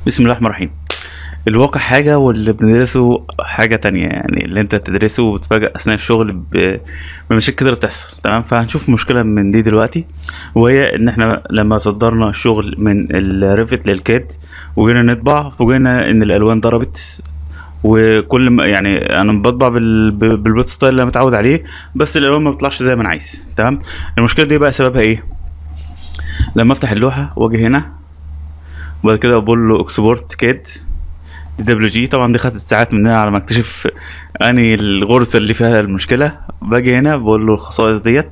بسم الله الرحمن الرحيم الواقع حاجة واللي بندرسه حاجة تانية يعني اللي انت بتدرسه وبتفاجأ أثناء الشغل ب- بمشاكل كتير بتحصل تمام فهنشوف مشكلة من دي دلوقتي وهي إن احنا لما صدرنا شغل من الريفت للكاد وجينا نطبع فوجئنا إن الألوان ضربت وكل ما يعني انا بطبع بال... بال- بالبوت ستايل اللي انا متعود عليه بس الالوان ما بتطلعش زي ما انا عايز تمام المشكله دي بقى سببها ايه لما افتح اللوحه واجي هنا وبعد كده بقول له اكسبورت كاد دي دبليو جي طبعا دي خدت ساعات مننا على ما اكتشف اني الغرزه اللي فيها المشكله باجي هنا بقول له الخصائص ديت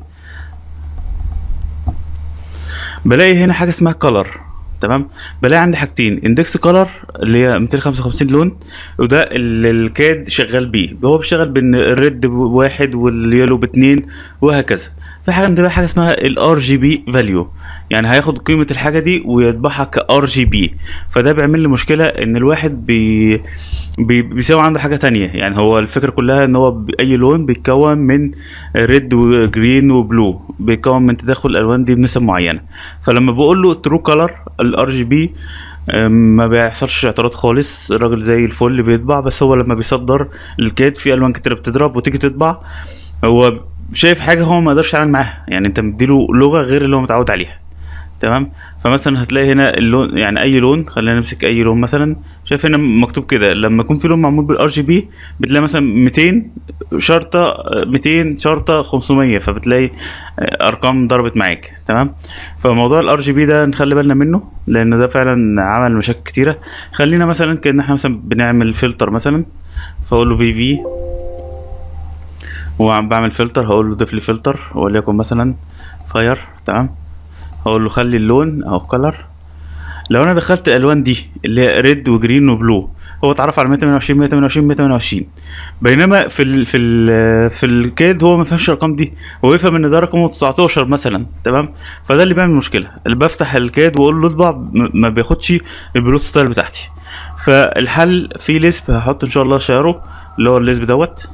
بلاقي هنا حاجه اسمها كولر تمام بلاقي عندي حاجتين اندكس كولر اللي هي 255 لون وده اللي الكاد شغال بيه هو بيشتغل بين الريد بواحد واليلو باتنين وهكذا في حاجه عندنا بقى حاجه اسمها الار جي بي فاليو يعني هياخد قيمه الحاجه دي ويطبعها كار جي بي فده بيعمل لي مشكله ان الواحد بي بي بيساوي عنده حاجه تانية يعني هو الفكره كلها ان هو ب- اي لون بيتكون من ريد وجرين وبلو بيتكون من تداخل الالوان دي بنسب معينه فلما بقول له ترو كلر الار جي بي ما بيحصلش اعتراض خالص الراجل زي الفل بيطبع بس هو لما بيصدر الكاد في الوان كتير بتضرب وتيجي تطبع هو شايف حاجه هو ما يقدرش يتعامل معاها يعني انت مديله لغه غير اللي هو متعود عليها تمام فمثلا هتلاقي هنا اللون يعني اي لون خلينا نمسك اي لون مثلا شايف هنا مكتوب كده لما يكون في لون معمول بالار جي بي بتلاقي مثلا 200 شرطه 200 شرطه 500 فبتلاقي آه، ارقام ضربت معاك تمام فموضوع الار جي بي ده نخلي بالنا منه لان ده فعلا عمل مشاكل كتيره خلينا مثلا كان احنا مثلا بنعمل فلتر مثلا فاقول له في في وعم بعمل فلتر هقول له ضيف لي فلتر وليكن مثلا فاير تمام هقول له خلي اللون او كلر لو انا دخلت الالوان دي اللي هي ريد وجرين وبلو هو اتعرف على 128 128 128 بينما في ال في ال في الكاد هو ما فهمش الارقام دي هو يفهم ان ده رقمه 19 مثلا تمام فده اللي بيعمل مشكله اللي بفتح الكاد واقول له اطبع م- ما بياخدش البلوت ستايل بتاعتي فالحل في ليسب هحط ان شاء الله شعره اللي هو الليسب دوت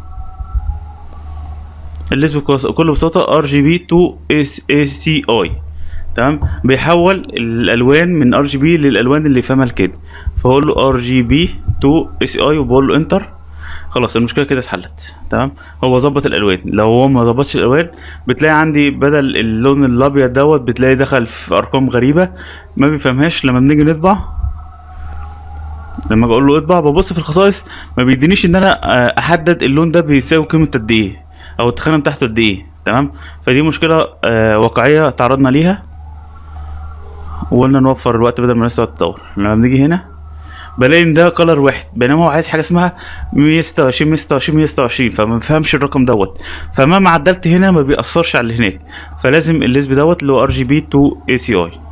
الليسب بكل بكل بساطه ار جي بي تو اي سي اي تمام بيحول الالوان من ار جي بي للالوان اللي يفهمها الكاد فاقول له ار جي بي تو اس اي وبقول له انتر خلاص المشكله كده اتحلت تمام هو ظبط الالوان لو هو ما ظبطش الالوان بتلاقي عندي بدل اللون الابيض دوت بتلاقي دخل في ارقام غريبه ما بيفهمهاش لما بنيجي نطبع لما بقول له اطبع ببص في الخصائص ما بيدينيش ان انا آه، احدد اللون ده بيساوي قيمه قد ايه او التخانه بتاعته قد ايه تمام فدي مشكله آه، واقعيه تعرضنا ليها وقلنا نوفر الوقت بدل ما الناس تقعد تدور لما بنيجي هنا بلاقي ان ده كلر واحد بينما هو عايز حاجه اسمها 126 126 126 فما بفهمش الرقم دوت فمهما عدلت هنا ما بيأثرش على اللي هناك فلازم الليسب دوت اللي هو ار جي بي تو اي سي اي